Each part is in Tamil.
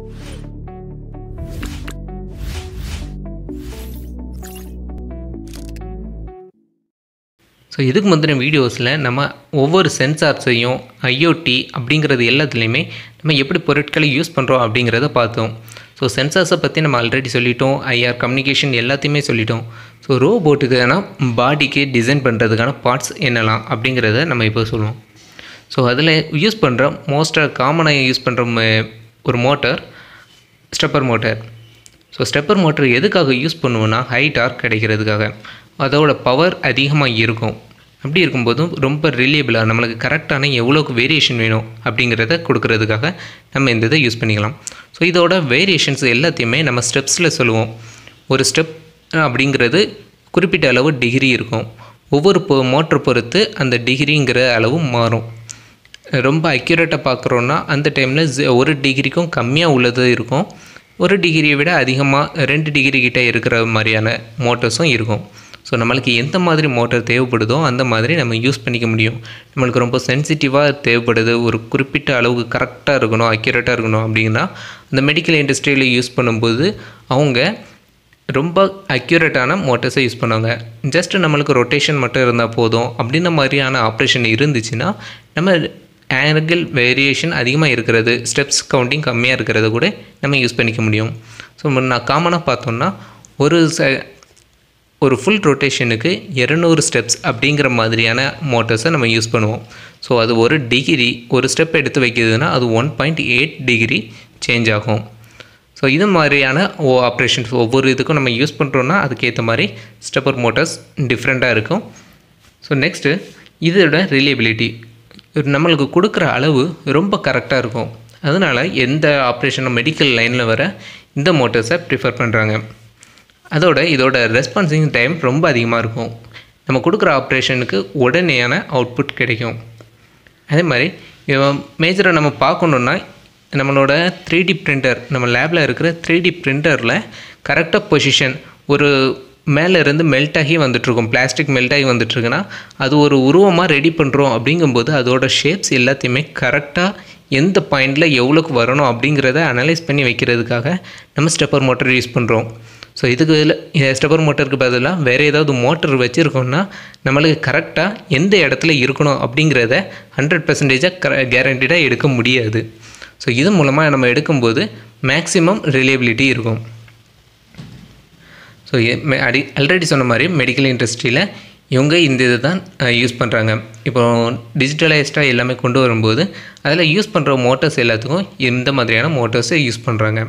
ஸோ இதுக்கு முந்தின வீடியோஸில் நம்ம ஒவ்வொரு சென்சார்ஸையும் ஐஓடி அப்படிங்கிறது எல்லாத்துலேயுமே நம்ம எப்படி பொருட்களை யூஸ் பண்ணுறோம் அப்படிங்கிறத பார்த்தோம் ஸோ சென்சார்ஸை பற்றி நம்ம ஆல்ரெடி சொல்லிட்டோம் ஐஆர் கம்யூனிகேஷன் எல்லாத்தையுமே சொல்லிட்டோம் ஸோ ரோபோட்டுக்கான பாடிக்கு டிசைன் பண்ணுறதுக்கான பார்ட்ஸ் என்னலாம் அப்படிங்கிறத நம்ம இப்போ சொல்லுவோம் ஸோ அதில் யூஸ் பண்ணுற மோஸ்ட்டாக காமனாக யூஸ் பண்ணுற ஒரு motor stepper motor so stepper motor எதுக்காக யூஸ் பண்ணுவோன்னா ஹை டார்க் கிடைக்கிறதுக்காக அதோட பவர் அதிகமாக இருக்கும் அப்படி இருக்கும்போதும் ரொம்ப ரிலியபிளாக நம்மளுக்கு கரெக்டான எவ்வளோக்கு வேரியேஷன் வேணும் அப்படிங்கிறத கொடுக்கறதுக்காக நம்ம இந்த இதை யூஸ் பண்ணிக்கலாம் ஸோ இதோட வேரியேஷன்ஸ் எல்லாத்தையுமே நம்ம ஸ்டெப்ஸில் சொல்லுவோம் ஒரு ஸ்டெப் அப்படிங்கிறது குறிப்பிட்ட அளவு டிகிரி இருக்கும் ஒவ்வொரு பொ மோட்டர் பொறுத்து அந்த டிகிரிங்கிற அளவும் மாறும் ரொம்ப அக்யூரேட்டாக பார்க்குறோன்னா அந்த டைமில் ஒரு டிகிரிக்கும் கம்மியாக உள்ளது இருக்கும் ஒரு டிகிரியை விட அதிகமாக ரெண்டு டிகிரி கிட்டே இருக்கிற மாதிரியான மோட்டர்ஸும் இருக்கும் ஸோ நம்மளுக்கு எந்த மாதிரி மோட்டர் தேவைப்படுதோ அந்த மாதிரி நம்ம யூஸ் பண்ணிக்க முடியும் நம்மளுக்கு ரொம்ப சென்சிட்டிவாக தேவைப்படுது ஒரு குறிப்பிட்ட அளவுக்கு கரெக்டாக இருக்கணும் அக்யூரேட்டாக இருக்கணும் அப்படின்னா அந்த மெடிக்கல் இண்டஸ்ட்ரியில் யூஸ் பண்ணும்போது அவங்க ரொம்ப அக்யூரேட்டான மோட்டர்ஸை யூஸ் பண்ணுவாங்க ஜஸ்ட் நம்மளுக்கு ரொட்டேஷன் மட்டும் இருந்தால் போதும் அப்படின்ன மாதிரியான ஆப்ரேஷன் இருந்துச்சுன்னா நம்ம ஆங்கிள் வேரியேஷன் அதிகமாக இருக்கிறது ஸ்டெப்ஸ் கவுண்டிங் கம்மியாக இருக்கிறத கூட நம்ம யூஸ் பண்ணிக்க முடியும் ஸோ நான் காமனாக பார்த்தோம்னா ஒரு ச ஒரு ஃபுல் ரொட்டேஷனுக்கு இரநூறு ஸ்டெப்ஸ் அப்படிங்கிற மாதிரியான மோட்டர்ஸை நம்ம யூஸ் பண்ணுவோம் ஸோ அது ஒரு டிகிரி ஒரு ஸ்டெப் எடுத்து வைக்கிறதுனா அது one point eight degree change ஆகும் ஸோ இது மாதிரியான ஓ ஆப்ரேஷன்ஸ் ஒவ்வொரு இதுக்கும் நம்ம யூஸ் பண்ணுறோன்னா அதுக்கேற்ற மாதிரி ஸ்டெப்பர் மோட்டார்ஸ் டிஃப்ரெண்ட்டாக இருக்கும் ஸோ நெக்ஸ்ட்டு இதோட ரிலியபிலிட்டி நம்மளுக்கு கொடுக்குற அளவு ரொம்ப கரெக்டாக இருக்கும் அதனால் எந்த ஆப்ரேஷனும் மெடிக்கல் லைனில் வர இந்த மோட்டர்ஸை ப்ரிஃபர் பண்ணுறாங்க அதோட இதோட ரெஸ்பான்சிங் டைம் ரொம்ப அதிகமாக இருக்கும் நம்ம கொடுக்குற ஆப்ரேஷனுக்கு உடனேயான அவுட்புட் கிடைக்கும் அதே மாதிரி மேஜராக நம்ம பார்க்கணுன்னா நம்மளோட த்ரீ டி பிரிண்டர் நம்ம லேபில் இருக்கிற த்ரீ டி பிரிண்டரில் கரெக்டாக பொசிஷன் ஒரு மேலே இருந்து மெல்ட் ஆகி வந்துட்டுருக்கும் பிளாஸ்டிக் மெல்ட் ஆகி வந்துட்டுருக்குன்னா அது ஒரு உருவமாக ரெடி பண்ணுறோம் அப்படிங்கும்போது அதோட ஷேப்ஸ் எல்லாத்தையுமே கரெக்டாக எந்த பாயிண்டில் எவ்வளோக்கு வரணும் அப்படிங்கிறத அனலைஸ் பண்ணி வைக்கிறதுக்காக நம்ம ஸ்டெப்பர் மோட்டர் யூஸ் பண்ணுறோம் ஸோ இதுக்கு இதில் ஸ்டெப்பர் மோட்டருக்கு பதிலாக வேறு ஏதாவது மோட்டர் வச்சுருக்கோம்னா நம்மளுக்கு கரெக்டாக எந்த இடத்துல இருக்கணும் அப்படிங்கிறத ஹண்ட்ரட் பர்சன்டேஜாக க கேரண்டீடாக எடுக்க முடியாது ஸோ இது மூலமாக நம்ம எடுக்கும்போது மேக்ஸிமம் ரிலேபிலிட்டி இருக்கும் ஸோ அடி ஆல்ரெடி சொன்ன மாதிரி மெடிக்கல் இண்டஸ்ட்ரியில் இவங்க இந்த இதை தான் யூஸ் பண்ணுறாங்க இப்போ டிஜிட்டலைஸ்டாக எல்லாமே கொண்டு வரும்போது அதில் யூஸ் பண்ணுற மோட்டர்ஸ் எல்லாத்துக்கும் இந்த மாதிரியான மோட்டர்ஸை யூஸ் பண்ணுறாங்க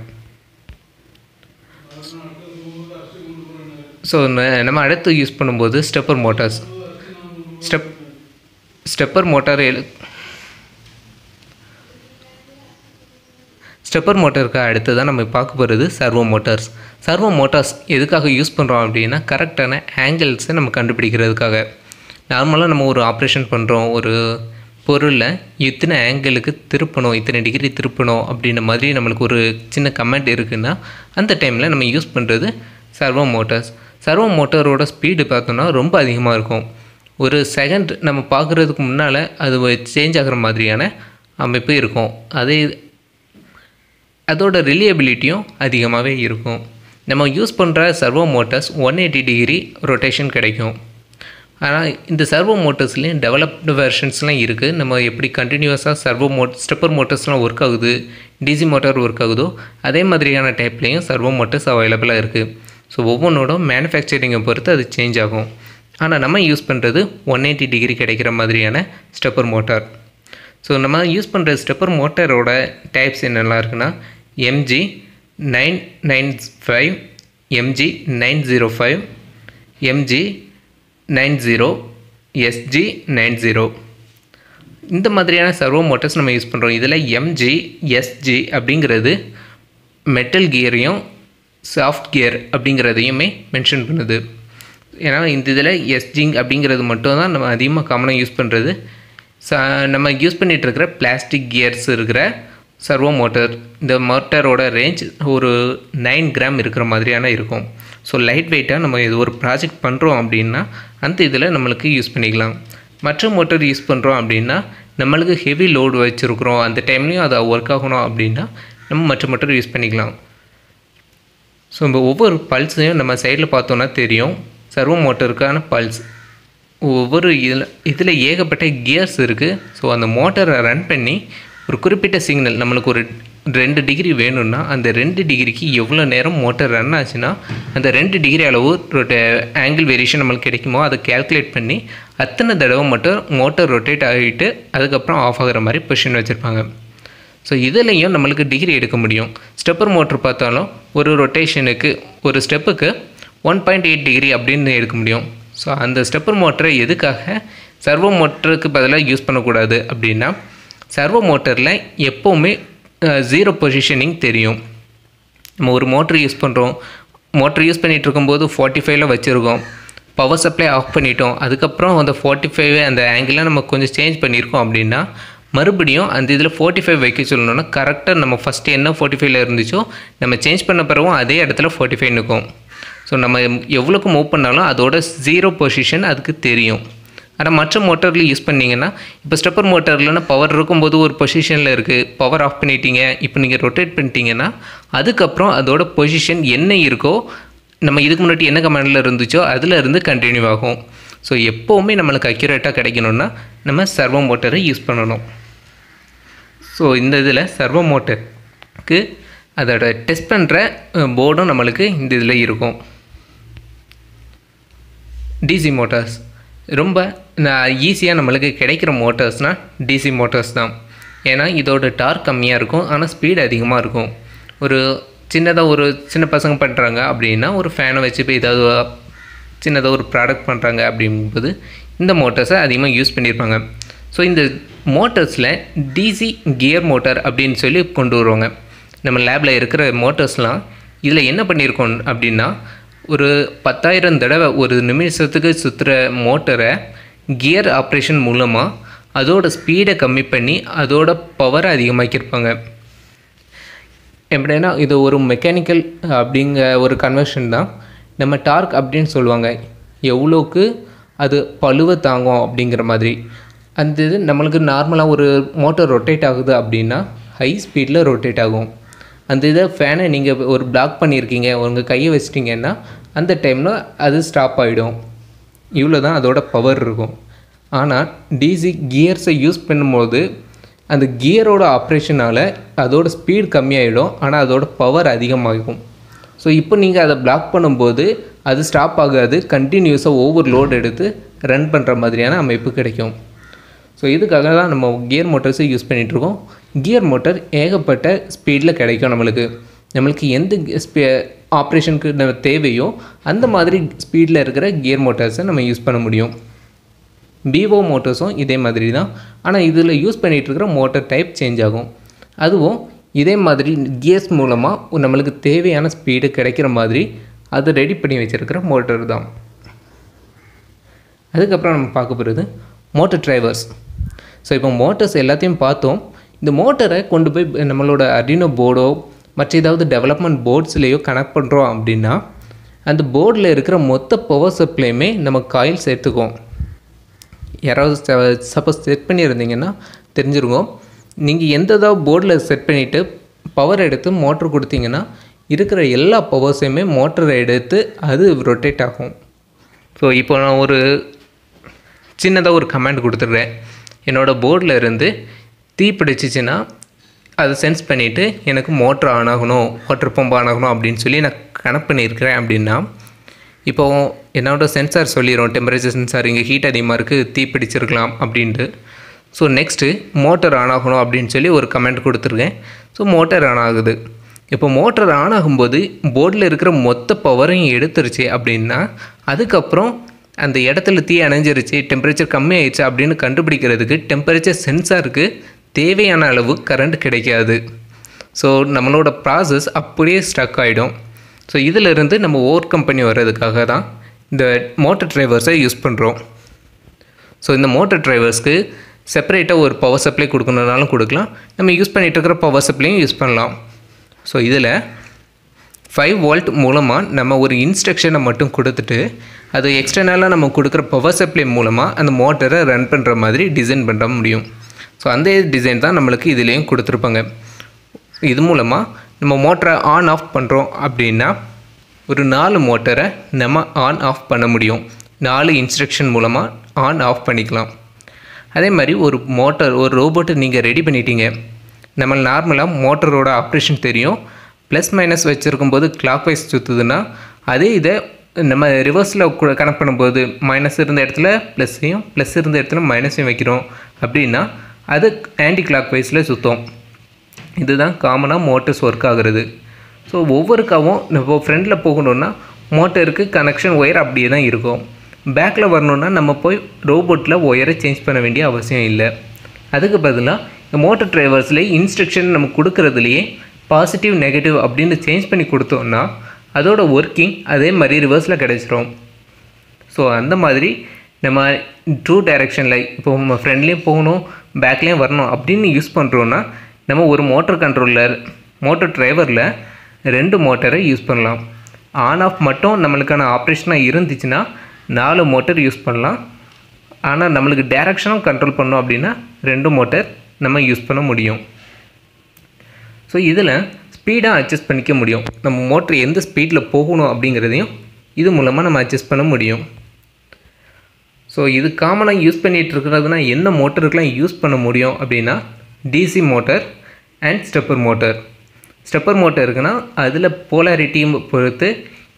ஸோ நம்ம அடுத்து யூஸ் பண்ணும்போது stepper motors step stepper motor எழு ஸ்டெப்பர் மோட்டருக்கு அடுத்து தான் நம்ம பார்க்க போகிறது சர்வோ மோட்டார்ஸ் சர்வோ மோட்டார்ஸ் எதுக்காக யூஸ் பண்ணுறோம் அப்படின்னா கரெக்டான ஆங்கிள்ஸை நம்ம கண்டுபிடிக்கிறதுக்காக நார்மலாக நம்ம ஒரு ஆப்ரேஷன் பண்ணுறோம் ஒரு பொருளில் இத்தனை ஆங்கிளுக்கு திருப்பணும் இத்தனை டிகிரி திருப்பணும் அப்படின்ற மாதிரி நம்மளுக்கு ஒரு சின்ன கமெண்ட் இருக்குன்னா அந்த டைமில் நம்ம யூஸ் பண்ணுறது சர்வோ மோட்டார்ஸ் சர்வோ மோட்டாரோட ஸ்பீடு பார்த்தோன்னா ரொம்ப அதிகமாக இருக்கும் ஒரு செகண்ட் நம்ம பார்க்குறதுக்கு முன்னால் அது சேஞ்ச் ஆகிற மாதிரியான அமைப்பு இருக்கும் அதே அதோட ரிலியபிலிட்டியும் அதிகமாகவே இருக்கும் நம்ம யூஸ் பண்ணுற servo motors one eighty degree rotation கிடைக்கும் ஆனால் இந்த சர்வோ மோட்டர்ஸ்லேயும் டெவலப்டு வெர்ஷன்ஸ்லாம் இருக்குது நம்ம எப்படி கண்டினியூஸாக சர்வோ மோட் ஸ்டெப்பர் மோட்டர்ஸ்லாம் ஒர்க் ஆகுது டிசி மோட்டார் ஒர்க் ஆகுதோ அதே மாதிரியான டைப்லேயும் சர்வோ மோட்டர்ஸ் அவைலபிளாக இருக்குது ஸோ ஒவ்வொன்றோட மேனுஃபேக்சரிங்கை பொறுத்து அது சேஞ்ச் ஆகும் ஆனால் நம்ம யூஸ் பண்ணுறது ஒன் எயிட்டி டிகிரி கிடைக்கிற மாதிரியான ஸ்டெப்பர் மோட்டார் ஸோ நம்ம யூஸ் பண்ணுற ஸ்டெப்பர் மோட்டாரோட டைப்ஸ் என்னெல்லாம் இருக்குன்னா MG nine nine five MG nine zero five MG nine zero SG nine zero இந்த மாதிரியான சர்வோ மோட்டர்ஸ் நம்ம யூஸ் பண்ணுறோம் இதில் எம்ஜி எஸ்ஜி அப்படிங்கிறது மெட்டல் கியரையும் சாஃப்ட் கியர் அப்படிங்கிறதையுமே மென்ஷன் பண்ணுது ஏன்னா இந்த இதில் எஸ்ஜிங் அப்படிங்கிறது மட்டும் தான் நம்ம அதிகமாக காமனாக யூஸ் பண்ணுறது ச நம்ம யூஸ் பண்ணிகிட்ருக்கிற பிளாஸ்டிக் கியர்ஸ் இருக்கிற சர்வோ மோட்டர் இந்த மோட்டரோட ரேஞ்ச் ஒரு நைன் கிராம் இருக்கிற மாதிரியான இருக்கும் ஸோ லைட் வெயிட்டாக நம்ம இது ஒரு ப்ராஜெக்ட் பண்ணுறோம் அப்படின்னா அந்த இதில் நம்மளுக்கு யூஸ் பண்ணிக்கலாம் மற்ற மோட்டர் யூஸ் பண்ணுறோம் அப்படின்னா நம்மளுக்கு ஹெவி லோடு வச்சுருக்குறோம் அந்த டைம்லேயும் அது ஒர்க் ஆகணும் அப்படின்னா நம்ம மற்ற மோட்டர் யூஸ் பண்ணிக்கலாம் ஸோ நம்ம ஒவ்வொரு பல்ஸையும் நம்ம சைடில் பார்த்தோன்னா தெரியும் சர்வோ மோட்டருக்கான பல்ஸ் ஒவ்வொரு இதில் இதில் ஏகப்பட்ட கியர்ஸ் இருக்குது ஸோ அந்த மோட்டரை ரன் பண்ணி ஒரு குறிப்பிட்ட சிக்னல் நம்மளுக்கு ஒரு ரெண்டு டிகிரி வேணும்னா அந்த ரெண்டு டிகிரிக்கு எவ்வளோ நேரம் மோட்டர் ரன் ஆச்சுன்னா அந்த ரெண்டு டிகிரி அளவு ஆங்கிள் வேரியேஷன் நம்மளுக்கு கிடைக்குமோ அதை கேல்குலேட் பண்ணி அத்தனை தடவை மட்டும் மோட்டர் ரொட்டேட் ஆகிட்டு அதுக்கப்புறம் ஆஃப் ஆகிற மாதிரி பொசிஷன் வச்சுருப்பாங்க ஸோ இதுலேயும் நம்மளுக்கு டிகிரி எடுக்க முடியும் ஸ்டெப்பர் மோட்ரு பார்த்தாலும் ஒரு ரொட்டேஷனுக்கு ஒரு ஸ்டெப்புக்கு ஒன் பாயிண்ட் எயிட் டிகிரி அப்படின்னு எடுக்க முடியும் ஸோ அந்த ஸ்டெப்பர் மோட்டரை எதுக்காக சர்வோ மோட்டருக்கு பதிலாக யூஸ் பண்ணக்கூடாது அப்படின்னா சர்வோ மோட்டரில் எப்போவுமே ஜீரோ பொசிஷனிங் தெரியும் நம்ம ஒரு மோட்ரு யூஸ் பண்ணுறோம் மோட்ரு யூஸ் பண்ணிகிட்டு இருக்கும்போது ஃபார்ட்டி ஃபைவ்ல வச்சுருக்கோம் பவர் சப்ளை ஆஃப் பண்ணிட்டோம் அதுக்கப்புறம் அந்த ஃபார்ட்டி ஃபைவ் அந்த ஆங்கிளாக நம்ம கொஞ்சம் சேஞ்ச் பண்ணியிருக்கோம் அப்படின்னா மறுபடியும் அந்த இதில் ஃபோர்ட்டி ஃபைவ் வைக்க சொல்லணும்னா கரெக்டாக நம்ம ஃபஸ்ட்டு என்ன ஃபார்ட்டி ஃபைவ்ல இருந்துச்சோ நம்ம சேஞ்ச் பண்ண பிறகும் அதே இடத்துல ஃபார்ட்டி ஃபைவ் நிற்கும் ஸோ நம்ம எவ்வளோக்கு மூவ் பண்ணாலும் அதோட ஜீரோ பொசிஷன் அதுக்கு தெரியும் ஆனால் மற்ற மோட்டரில் யூஸ் பண்ணிங்கன்னா இப்போ ஸ்டெப்பர் மோட்டர்லன்னா பவர் இருக்கும்போது ஒரு பொசிஷனில் இருக்குது பவர் ஆஃப் பண்ணிட்டீங்க இப்போ நீங்கள் ரொட்டேட் பண்ணிட்டீங்கன்னா அதுக்கப்புறம் அதோட பொசிஷன் என்ன இருக்கோ நம்ம இதுக்கு முன்னாடி என்ன கமாண்டில் இருந்துச்சோ அதில் இருந்து கண்டினியூ ஆகும் ஸோ எப்போவுமே நம்மளுக்கு அக்யூரேட்டாக கிடைக்கணும்னா நம்ம சர்வோ மோட்டரை யூஸ் பண்ணணும் ஸோ இந்த இதில் சர்வோ மோட்டருக்கு அதோட டெஸ்ட் பண்ணுற போர்டும் நம்மளுக்கு இந்த இதில் இருக்கும் டிசி மோட்டார்ஸ் ரொம்ப ஈஸியாக நம்மளுக்கு கிடைக்கிற மோட்டார்ஸ்னால் டிசி மோட்டார்ஸ் தான் ஏன்னா இதோட டார்க் கம்மியாக இருக்கும் ஆனால் ஸ்பீடு அதிகமாக இருக்கும் ஒரு சின்னதாக ஒரு சின்ன பசங்க பண்ணுறாங்க அப்படின்னா ஒரு ஃபேனை வச்சு இப்போ ஏதாவது சின்னதாக ஒரு ப்ராடக்ட் பண்ணுறாங்க அப்படிங்கும்போது இந்த மோட்டார்ஸை அதிகமாக யூஸ் பண்ணியிருப்பாங்க ஸோ இந்த மோட்டர்ஸில் டிசி கியர் மோட்டார் அப்படின்னு சொல்லி கொண்டு வருவாங்க நம்ம லேபில் இருக்கிற மோட்டர்ஸ்லாம் இதில் என்ன பண்ணியிருக்கோம் அப்படின்னா ஒரு பத்தாயிரம் தடவை ஒரு நிமிஷத்துக்கு சுற்றுற மோட்டரை கியர் ஆப்ரேஷன் மூலமாக அதோட ஸ்பீடை கம்மி பண்ணி அதோட பவரை அதிகமாக்கியிருப்பாங்க எப்படின்னா இது ஒரு மெக்கானிக்கல் அப்படிங்கிற ஒரு கன்வர்ஷன் தான் நம்ம டார்க் அப்படின்னு சொல்லுவாங்க எவ்வளோக்கு அது பழுவை தாங்கும் அப்படிங்கிற மாதிரி அந்த இது நம்மளுக்கு நார்மலாக ஒரு மோட்டர் ரொட்டேட் ஆகுது அப்படின்னா ஹை ஸ்பீடில் ரொட்டேட் ஆகும் அந்த இதை ஃபேனை நீங்கள் ஒரு பிளாக் பண்ணியிருக்கீங்க உங்கள் கையை வச்சிட்டிங்கன்னா அந்த டைமில் அது ஸ்டாப் ஆகிடும் இவ்வளோ தான் அதோட பவர் இருக்கும் ஆனால் டிசி கியர்ஸை யூஸ் பண்ணும்போது அந்த கியரோட ஆப்ரேஷனால் அதோட ஸ்பீட் கம்மியாயிடும் ஆனால் அதோட பவர் அதிகமாகும் ஸோ இப்போ நீங்கள் அதை பிளாக் பண்ணும்போது அது ஸ்டாப் ஆகாது கண்டினியூஸாக ஓவர் லோட் எடுத்து ரன் பண்ணுற மாதிரியான அமைப்பு கிடைக்கும் ஸோ இதுக்காக தான் நம்ம கியர் மோட்டர்ஸை யூஸ் பண்ணிகிட்ருக்கோம் கியர் மோட்டர் ஏகப்பட்ட ஸ்பீடில் கிடைக்கும் நம்மளுக்கு நம்மளுக்கு எந்த ஸ்பீ ஆப்ரேஷனுக்கு நம்ம தேவையோ அந்த மாதிரி ஸ்பீடில் இருக்கிற கியர் மோட்டார்ஸை நம்ம யூஸ் பண்ண முடியும் பிஓ மோட்டர்ஸும் இதே மாதிரி தான் ஆனால் இதில் யூஸ் பண்ணிகிட்டு இருக்கிற மோட்டர் டைப் சேஞ்ச் ஆகும் அதுவும் இதே மாதிரி கியர்ஸ் மூலமாக நம்மளுக்கு தேவையான ஸ்பீடு கிடைக்கிற மாதிரி அதை ரெடி பண்ணி வச்சுருக்கிற மோட்டர் தான் அதுக்கப்புறம் நம்ம பார்க்க போகிறது மோட்டர் டிரைவர்ஸ் ஸோ இப்போ மோட்டர்ஸ் எல்லாத்தையும் பார்த்தோம் இந்த மோட்டரை கொண்டு போய் நம்மளோட அர்டினோ போர்டோ மற்ற ஏதாவது டெவலப்மெண்ட் போர்ட்ஸ்லேயோ கனெக்ட் பண்ணுறோம் அப்படின்னா அந்த போர்டில் இருக்கிற மொத்த பவர் சப்ளையுமே நம்ம காயில் சேர்த்துக்குவோம் யாராவது சப்போஸ் செட் பண்ணியிருந்தீங்கன்னா தெரிஞ்சிருக்கும் நீங்கள் எந்த ஏதாவது போர்டில் செட் பண்ணிவிட்டு பவர் எடுத்து மோட்ரு கொடுத்தீங்கன்னா இருக்கிற எல்லா பவர்ஸையுமே மோட்டரை எடுத்து அது ரொட்டேட் ஆகும் ஸோ இப்போ நான் ஒரு சின்னதாக ஒரு கமெண்ட் கொடுத்துட்றேன் என்னோடய போர்டில் இருந்து தீ பிடிச்சிச்சின்னா அதை சென்ஸ் பண்ணிவிட்டு எனக்கு மோட்ரு ஆன் ஆகணும் வாட்டர் பம்ப் ஆன் ஆகணும் அப்படின்னு சொல்லி நான் கனெக்ட் பண்ணியிருக்கிறேன் அப்படின்னா இப்போ என்னோடய சென்சார் சொல்லிடும் டெம்பரேச்சர் சென்சார் இங்கே ஹீட் அதிகமாக இருக்குது தீ பிடிச்சிருக்கலாம் அப்படின்ட்டு ஸோ நெக்ஸ்ட்டு மோட்டர் ஆன் ஆகணும் அப்படின்னு சொல்லி ஒரு கமெண்ட் கொடுத்துருக்கேன் ஸோ மோட்டர் ஆன் ஆகுது இப்போ மோட்டர் ஆன் ஆகும்போது போர்டில் இருக்கிற மொத்த பவரையும் எடுத்துருச்சு அப்படின்னா அதுக்கப்புறம் அந்த இடத்துல தீ அணைஞ்சிருச்சு டெம்பரேச்சர் கம்மியாயிடுச்சு அப்படின்னு கண்டுபிடிக்கிறதுக்கு டெம்பரேச்சர் சென்சாருக்கு தேவையான அளவு கரண்ட் கிடைக்காது ஸோ நம்மளோட ப்ராசஸ் அப்படியே ஸ்டக் ஆகிடும் ஸோ இதிலிருந்து நம்ம ஓவர் கம்பெனி வர்றதுக்காக தான் இந்த மோட்டர் டிரைவர்ஸை யூஸ் பண்ணுறோம் ஸோ இந்த மோட்டர் டிரைவர்ஸ்க்கு செப்பரேட்டாக ஒரு பவர் சப்ளை கொடுக்கணுன்னாலும் கொடுக்கலாம் நம்ம யூஸ் பண்ணிகிட்டு இருக்கிற பவர் சப்ளையும் யூஸ் பண்ணலாம் ஸோ இதில் ஃபைவ் வோல்ட் மூலமாக நம்ம ஒரு இன்ஸ்ட்ரக்ஷனை மட்டும் கொடுத்துட்டு அது எக்ஸ்டர்னலாக நம்ம கொடுக்குற பவர் சப்ளை மூலமாக அந்த மோட்டரை ரன் பண்ணுற மாதிரி டிசைன் பண்ண முடியும் ஸோ அந்த டிசைன் தான் நம்மளுக்கு இதுலேயும் கொடுத்துருப்பாங்க ஸோ இது மூலமாக நம்ம மோட்டரை ஆன் ஆஃப் பண்ணுறோம் அப்படின்னா ஒரு நாலு மோட்டரை நம்ம ஆன் ஆஃப் பண்ண முடியும் நாலு இன்ஸ்ட்ரக்ஷன் மூலமாக ஆன் ஆஃப் பண்ணிக்கலாம் அதே மாதிரி ஒரு மோட்டார் ஒரு ரோபோட்டை நீங்கள் ரெடி பண்ணிட்டீங்க நம்ம நார்மலாக மோட்டரோட ஆப்ரேஷன் தெரியும் ப்ளஸ் மைனஸ் வச்சுருக்கும் போது கிளாக் வைஸ் சுற்றுதுன்னா அதே இதை நம்ம ரிவர்ஸில் கனெக்ட் பண்ணும்போது மைனஸ் இருந்த இடத்துல ப்ளஸ்ஸையும் ப்ளஸ் இருந்த இடத்துல மைனஸையும் வைக்கிறோம் அப்படின்னா அது ஆன்டி கிளாக் வைஸில் சுற்றும் இதுதான் காமனாக மோட்டர்ஸ் ஒர்க் ஆகுறது ஸோ ஒவ்வொரு காவும் நம்ம ஃப்ரண்டில் போகணுன்னா மோட்டருக்கு கனெக்ஷன் ஒயர் அப்படியே தான் இருக்கும் பேக்கில் வரணுன்னா நம்ம போய் ரோபோட்டில் ஒயரை சேஞ்ச் பண்ண வேண்டிய அவசியம் இல்லை அதுக்கு பதிலாக இந்த மோட்டர் டிரைவர்ஸ்லேயே இன்ஸ்ட்ரக்ஷன் நம்ம கொடுக்குறதுலையே பாசிட்டிவ் நெகட்டிவ் அப்படின்னு சேஞ்ச் பண்ணி கொடுத்தோம்னா அதோட ஒர்க்கிங் அதே மாதிரி ரிவர்ஸில் கிடைச்சிரும் ஸோ அந்த மாதிரி நம்ம டூ டைரெக்ஷனில் இப்போ நம்ம ஃப்ரெண்ட்லேயும் போகணும் பேக்லேயும் வரணும் அப்படின்னு யூஸ் பண்ணுறோன்னா நம்ம ஒரு மோட்டர் கண்ட்ரோலர் மோட்டர் டிரைவரில் ரெண்டு மோட்டரை யூஸ் பண்ணலாம் ஆன் ஆஃப் மட்டும் நம்மளுக்கான ஆப்ரேஷனாக இருந்துச்சுன்னா நாலு மோட்டர் யூஸ் பண்ணலாம் ஆனால் நம்மளுக்கு டைரக்ஷனும் கண்ட்ரோல் பண்ணோம் அப்படின்னா ரெண்டு மோட்டர் நம்ம யூஸ் பண்ண முடியும் ஸோ இதில் ஸ்பீடாக அட்ஜஸ்ட் பண்ணிக்க முடியும் நம்ம மோட்டர் எந்த ஸ்பீடில் போகணும் அப்படிங்கிறதையும் இது மூலமாக நம்ம அட்ஜஸ்ட் பண்ண முடியும் ஸோ இது காமனாக யூஸ் பண்ணிகிட்டு இருக்கிறதுனா என்ன மோட்டருக்கெலாம் யூஸ் பண்ண முடியும் அப்படின்னா DC motor and stepper motor stepper motor இருக்குன்னா அதில் போலாரிட்டியும் பொறுத்து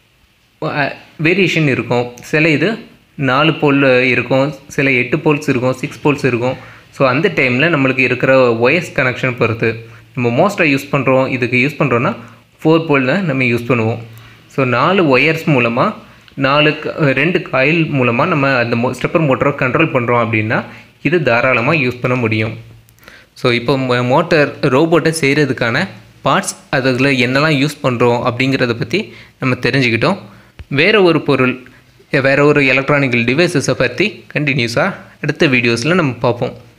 வேரியேஷன் இருக்கும் சில இது நாலு போல் இருக்கும் சில எட்டு போல்ஸ் இருக்கும் சிக்ஸ் போல்ஸ் இருக்கும் ஸோ அந்த டைமில் நம்மளுக்கு இருக்கிற ஒயர்ஸ் கனெக்ஷன் பொறுத்து நம்ம மோஸ்ட்டாக யூஸ் பண்ணுறோம் இதுக்கு யூஸ் பண்ணுறோன்னா ஃபோர் போல் தான் நம்ம யூஸ் பண்ணுவோம் ஸோ நாலு ஒயர்ஸ் மூலமாக நாலு க- ரெண்டு காயில் மூலமாக நம்ம அந்த மோ ஸ்டெப்பர் மோட்டரை கண்ட்ரோல் பண்ணுறோம் அப்படின்னா இது தாராளமாக யூஸ் பண்ண முடியும் ஸோ இப்போ மோட்டர் ரோபோட்டை செய்கிறதுக்கான பார்ட்ஸ் அதில் என்னெல்லாம் யூஸ் பண்ணுறோம் அப்படிங்கிறத பற்றி நம்ம தெரிஞ்சுக்கிட்டோம் வேறு ஒரு பொருள் வேறு ஒரு எலக்ட்ரானிக்கல் டிவைசஸை பற்றி கண்டினியூஸாக அடுத்த வீடியோஸில் நம்ம பார்ப்போம்